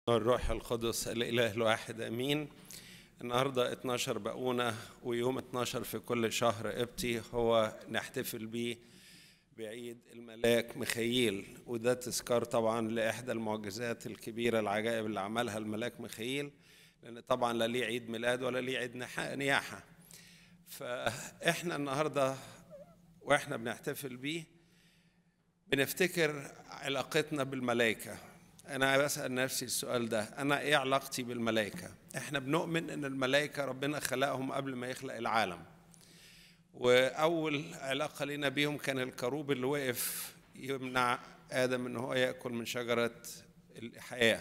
الروح القدس الإله الواحد أمين النهاردة 12 بقونة ويوم 12 في كل شهر ابتي هو نحتفل بيه بعيد الملاك ميخائيل وده تذكار طبعا لإحدى المعجزات الكبيرة العجائب اللي عملها الملاك ميخائيل لأن طبعا لا ليه عيد ميلاد ولا ليه عيد نياحة فإحنا النهاردة وإحنا بنحتفل بيه بنفتكر علاقتنا بالملائكة أنا بسأل نفسي السؤال ده أنا إيه علاقتي بالملائكة إحنا بنؤمن إن الملائكة ربنا خلقهم قبل ما يخلق العالم وأول علاقة لنا بيهم كان الكروب اللي وقف يمنع آدم إن هو يأكل من شجرة الحياة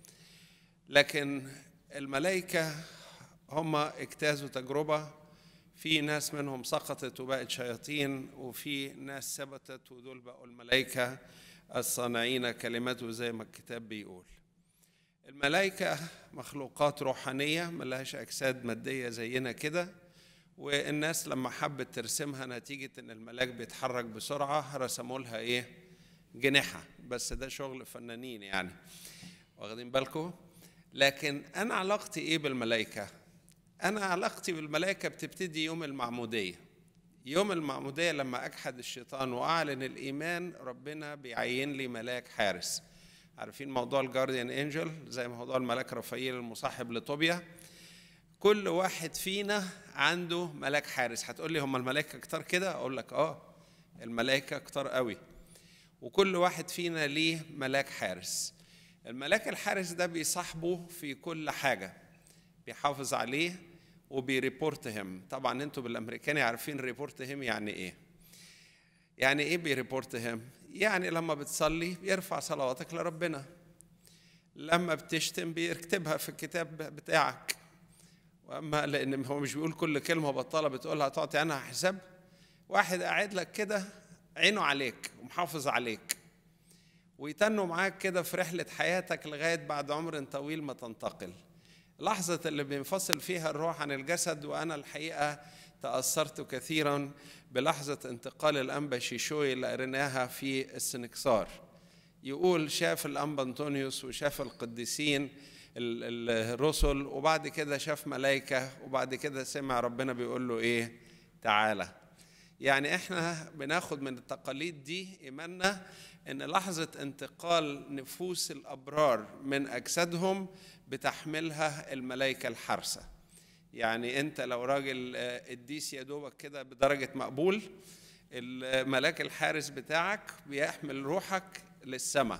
لكن الملائكة هم اجتازوا تجربة في ناس منهم سقطت وبقت شياطين وفي ناس ثبتت ودول بقوا الملائكة الصانعين كلمته زي ما الكتاب بيقول الملائكة مخلوقات روحانية ملهاش أجساد مادية زينا كده والناس لما حبت ترسمها نتيجة إن الملاك بيتحرك بسرعة رسموا لها إيه؟ جناحة بس ده شغل فنانين يعني واخدين بالكم؟ لكن أنا علاقتي إيه بالملائكة؟ أنا علاقتي بالملائكة بتبتدي يوم المعمودية يوم المعمودية لما أجحد الشيطان وأعلن الإيمان ربنا بيعين لي ملاك حارس عارفين موضوع الجارديان انجل زي موضوع الملاك رفايل المصاحب لطوبيا كل واحد فينا عنده ملاك حارس هتقول لي هم الملائكة كتار كده أقول لك آه الملائكة كتار قوي وكل واحد فينا ليه ملاك حارس الملاك الحارس ده بيصاحبه في كل حاجة بيحافظ عليه وبيريبورت هيم طبعا انتوا بالامريكاني عارفين ريبورت هيم يعني ايه يعني ايه بيريبورت هيم يعني لما بتصلي بيرفع صلواتك لربنا لما بتشتم بيكتبها في الكتاب بتاعك واما لان هو مش بيقول كل كلمه بطاله بتقولها تعطي عنها حساب واحد قاعد لك كده عينه عليك ومحافظ عليك ويتنوا معاك كده في رحله حياتك لغايه بعد عمر طويل ما تنتقل لحظة اللي بينفصل فيها الروح عن الجسد وأنا الحقيقة تأثرت كثيرا بلحظة انتقال الأنبا شيشوي اللي قريناها في السنكسار يقول شاف الأنبا أنطونيوس وشاف القديسين الرسل وبعد كده شاف ملائكة وبعد كده سمع ربنا بيقول له إيه تعالى يعني احنا بناخد من التقاليد دي إيماننا ان لحظه انتقال نفوس الابرار من اجسادهم بتحملها الملائكه الحارسه يعني انت لو راجل قديس يا دوبك كده بدرجه مقبول الملاك الحارس بتاعك بيحمل روحك للسماء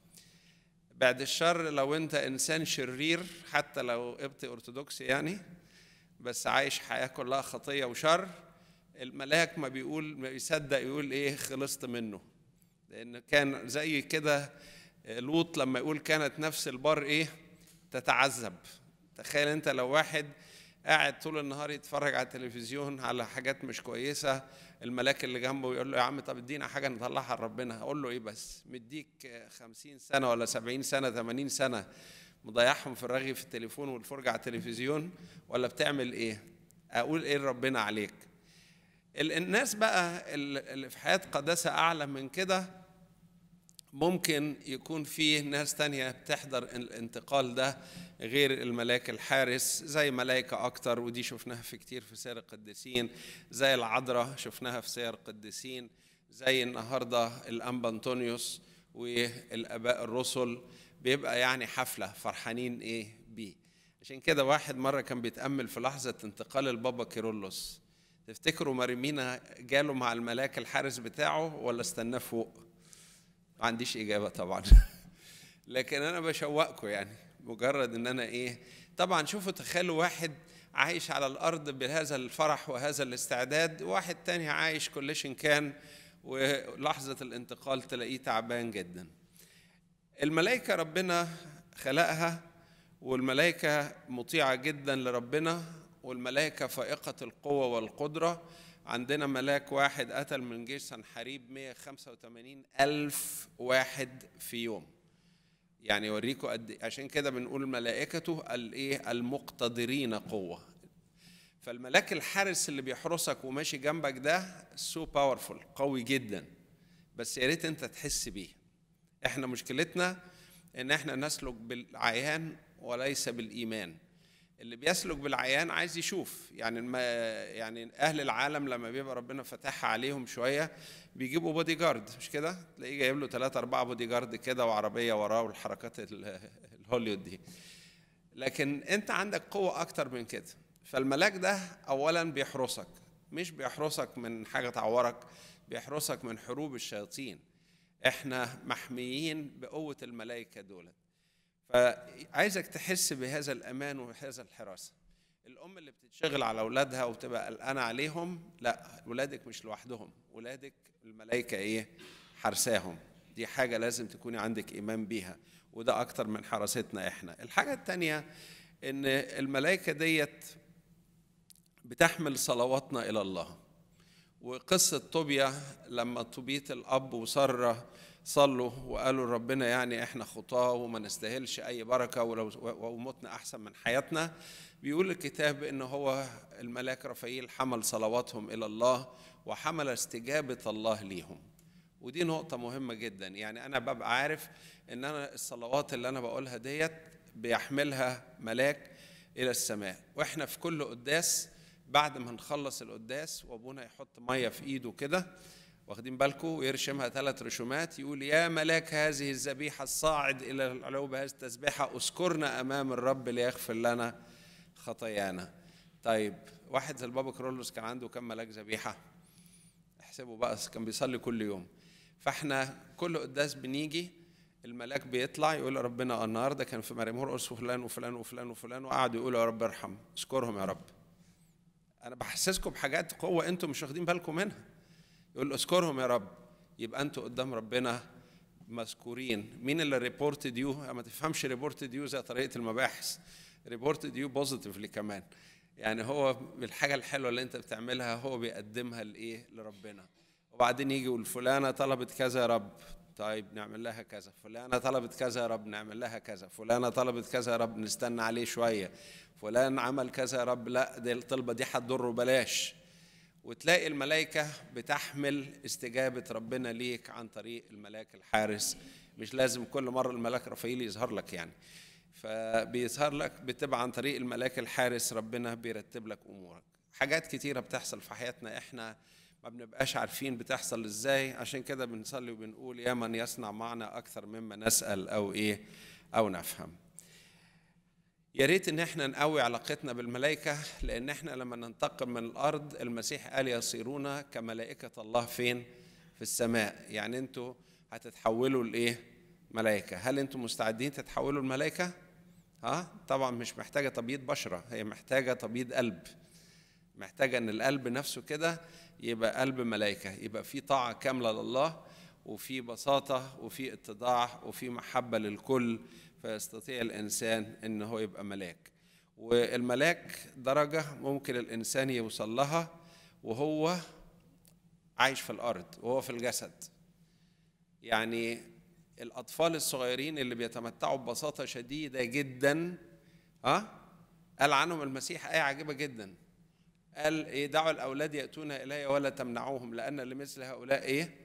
بعد الشر لو انت انسان شرير حتى لو قبطي ارثوذكسي يعني بس عايش حياه كلها خطيه وشر الملاك ما بيقول ما بيصدق يقول ايه خلصت منه لان كان زي كده لوط لما يقول كانت نفس البر ايه تتعذب تخيل انت لو واحد قاعد طول النهار يتفرج على التلفزيون على حاجات مش كويسه الملاك اللي جنبه يقول له يا عم طب ادينا حاجه نطلعها لربنا اقول له ايه بس مديك خمسين سنه ولا سبعين سنه ثمانين سنه مضيعهم في الرغي في التليفون والفرجه على التلفزيون ولا بتعمل ايه اقول ايه ربنا عليك الناس بقى اللي في حياه قداسه اعلى من كده ممكن يكون في ناس تانية بتحضر الانتقال ده غير الملاك الحارس زي ملائكة أكتر ودي شفناها في كتير في سير القديسين زي العذراء شفناها في سير القديسين زي النهاردة الأنبا أنطونيوس والآباء الرسل بيبقى يعني حفلة فرحانين إيه بيه عشان كده واحد مرة كان بيتأمل في لحظة انتقال البابا كيرلس تفتكروا مريمينا جاله مع الملاك الحارس بتاعه ولا استناه فوق؟ ما عنديش اجابه طبعا لكن انا بشوقكم يعني مجرد ان انا ايه طبعا شوفوا تخيلوا واحد عايش على الارض بهذا الفرح وهذا الاستعداد واحد تاني عايش كل كان ولحظه الانتقال تلاقيه تعبان جدا الملائكه ربنا خلقها والملائكه مطيعه جدا لربنا والملائكه فائقه القوه والقدره عندنا ملاك واحد قتل من جيش سنحريب 185 ألف واحد في يوم يعني يوريكم قد عشان كده بنقول ملائكته الايه المقتدرين قوه فالملاك الحارس اللي بيحرسك وماشي جنبك ده سو باورفول قوي جدا بس يا ريت انت تحس بيه احنا مشكلتنا ان احنا نسلك بالعيان وليس بالايمان اللي بيسلك بالعيان عايز يشوف يعني الم... يعني اهل العالم لما بيبقى ربنا فتحها عليهم شويه بيجيبوا بودي جارد مش كده تلاقيه جايب له ثلاثة أربعة بودي جارد كده وعربية وراه والحركات الهوليود دي لكن أنت عندك قوة أكتر من كده فالملاك ده أولا بيحرسك مش بيحرسك من حاجة تعورك بيحرسك من حروب الشياطين احنا محميين بقوة الملائكة دولت فعايزك تحس بهذا الأمان وهذا الحراسة الأم اللي بتتشغل على أولادها وتبقى قلقانة عليهم لا ولادك مش لوحدهم ولادك الملائكة إيه حرساهم دي حاجة لازم تكوني عندك إيمان بيها وده أكتر من حراستنا إحنا الحاجة التانية إن الملائكة ديت بتحمل صلواتنا إلى الله وقصة طوبيا لما طوبيت الأب وسرة صلوا وقالوا ربنا يعني احنا خطاه وما نستاهلش اي بركه ولو وموتنا احسن من حياتنا بيقول الكتاب ان هو الملاك رفايل حمل صلواتهم الى الله وحمل استجابه الله ليهم ودي نقطه مهمه جدا يعني انا ببقى عارف ان انا الصلوات اللي انا بقولها ديت بيحملها ملاك الى السماء واحنا في كل قداس بعد ما نخلص القداس وابونا يحط ميه في ايده كده واخدين بالكم ويرشمها ثلاث رشومات يقول يا ملاك هذه الذبيحة الصاعد إلى العلو بهذه التسبيحة اذكرنا أمام الرب ليغفر لنا خطايانا طيب واحد زي البابا كرولوس كان عنده كم ملاك ذبيحة احسبوا بقى كان بيصلي كل يوم فاحنا كل قداس بنيجي الملاك بيطلع يقول ربنا النهارده كان في مريم مرقس وفلان وفلان وفلان وفلان وقعدوا يقولوا يا رب ارحم اذكرهم يا رب انا بحسسكم بحاجات قوه انتم مش واخدين بالكم منها يقول اذكرهم يا رب يبقى انتوا قدام ربنا مذكورين مين اللي ريبورتد يو ما تفهمش ريبورتد يو زي طريقه المباحث ريبورتد يو بوزيتيفلي كمان يعني هو بالحاجه الحلوه اللي انت بتعملها هو بيقدمها لايه لربنا وبعدين يجي يقول فلانه طلبت كذا يا رب طيب نعمل لها كذا فلانه طلبت كذا يا رب نعمل لها كذا فلانه طلبت كذا يا رب نستنى عليه شويه فلان عمل كذا يا رب لا دي الطلبه دي هتضره بلاش وتلاقي الملائكة بتحمل استجابة ربنا ليك عن طريق الملاك الحارس مش لازم كل مرة الملاك رفايل يظهر لك يعني فبيظهر لك بتبقى عن طريق الملاك الحارس ربنا بيرتب لك أمورك حاجات كتيرة بتحصل في حياتنا احنا ما بنبقاش عارفين بتحصل ازاي عشان كده بنصلي وبنقول يا من يصنع معنا أكثر مما نسأل أو إيه أو نفهم يا ريت ان احنا نقوي علاقتنا بالملائكه لان احنا لما ننتقل من الارض المسيح قال يصيرون كملائكه الله فين في السماء يعني انتوا هتتحولوا لايه ملائكه هل انتوا مستعدين تتحولوا الملائكه ها طبعا مش محتاجه تبييض بشره هي محتاجه تبييض قلب محتاجه ان القلب نفسه كده يبقى قلب ملائكه يبقى في طاعه كامله لله وفي بساطه وفي اتضاع وفي محبه للكل فيستطيع الانسان ان هو يبقى ملاك والملاك درجه ممكن الانسان يوصل لها وهو عايش في الارض وهو في الجسد يعني الاطفال الصغيرين اللي بيتمتعوا ببساطه شديده جدا ها قال عنهم المسيح ايه عجيبه جدا قال ايه دعوا الاولاد ياتون الي ولا تمنعوهم لان لمثل هؤلاء ايه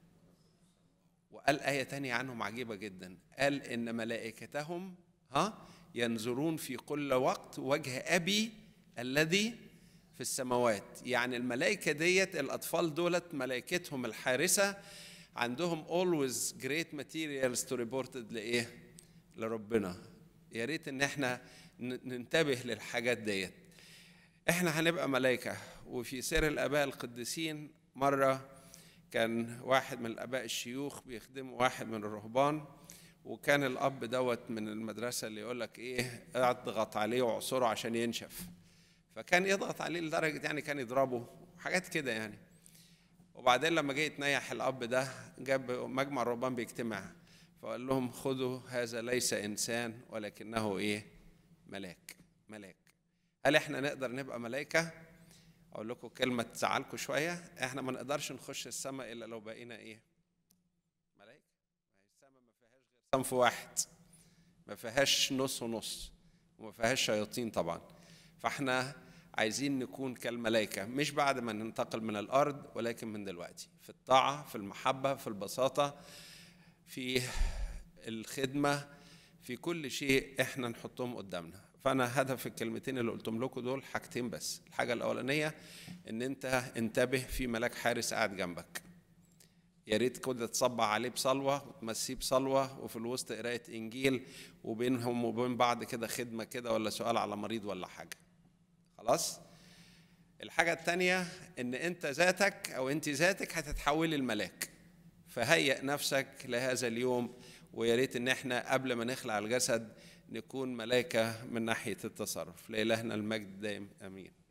وقال آية تانية عنهم عجيبة جدا قال إن ملائكتهم ها ينظرون في كل وقت وجه أبي الذي في السماوات يعني الملائكة ديت الأطفال دولت ملائكتهم الحارسة عندهم always great materials to reported لإيه؟ لربنا يا ريت إن إحنا ننتبه للحاجات ديت إحنا هنبقى ملائكة وفي سير الآباء القديسين مرة كان واحد من الاباء الشيوخ بيخدم واحد من الرهبان وكان الاب دوت من المدرسه اللي يقول لك ايه اضغط عليه واعصره عشان ينشف فكان يضغط عليه لدرجه يعني كان يضربه حاجات كده يعني وبعدين لما جه يتنيح الاب ده جاب مجمع الرهبان بيجتمع فقال لهم خذوا هذا ليس انسان ولكنه ايه ملاك ملاك هل احنا نقدر نبقى ملائكه اقول لكم كلمه تزعلكم شويه احنا ما نقدرش نخش السماء الا لو بقينا ايه ملائكه السماء ما فيهاش غير صنف واحد ما فيهاش نص ونص وما فيهاش شياطين طبعا فاحنا عايزين نكون كالملائكة مش بعد ما ننتقل من الأرض ولكن من دلوقتي في الطاعة في المحبة في البساطة في الخدمة في كل شيء احنا نحطهم قدامنا فانا هدف الكلمتين اللي قلتهم لكم دول حاجتين بس الحاجه الاولانيه ان انت انتبه في ملاك حارس قاعد جنبك يا ريت كده تصبع عليه بصلوه وتمسيه بصلوه وفي الوسط قرايه انجيل وبينهم وبين بعض كده خدمه كده ولا سؤال على مريض ولا حاجه خلاص الحاجه الثانيه ان انت ذاتك او انت ذاتك هتتحولي الملاك فهيئ نفسك لهذا اليوم ويا ريت ان احنا قبل ما نخلع الجسد نكون ملائكه من ناحيه التصرف لالهنا المجد دائم امين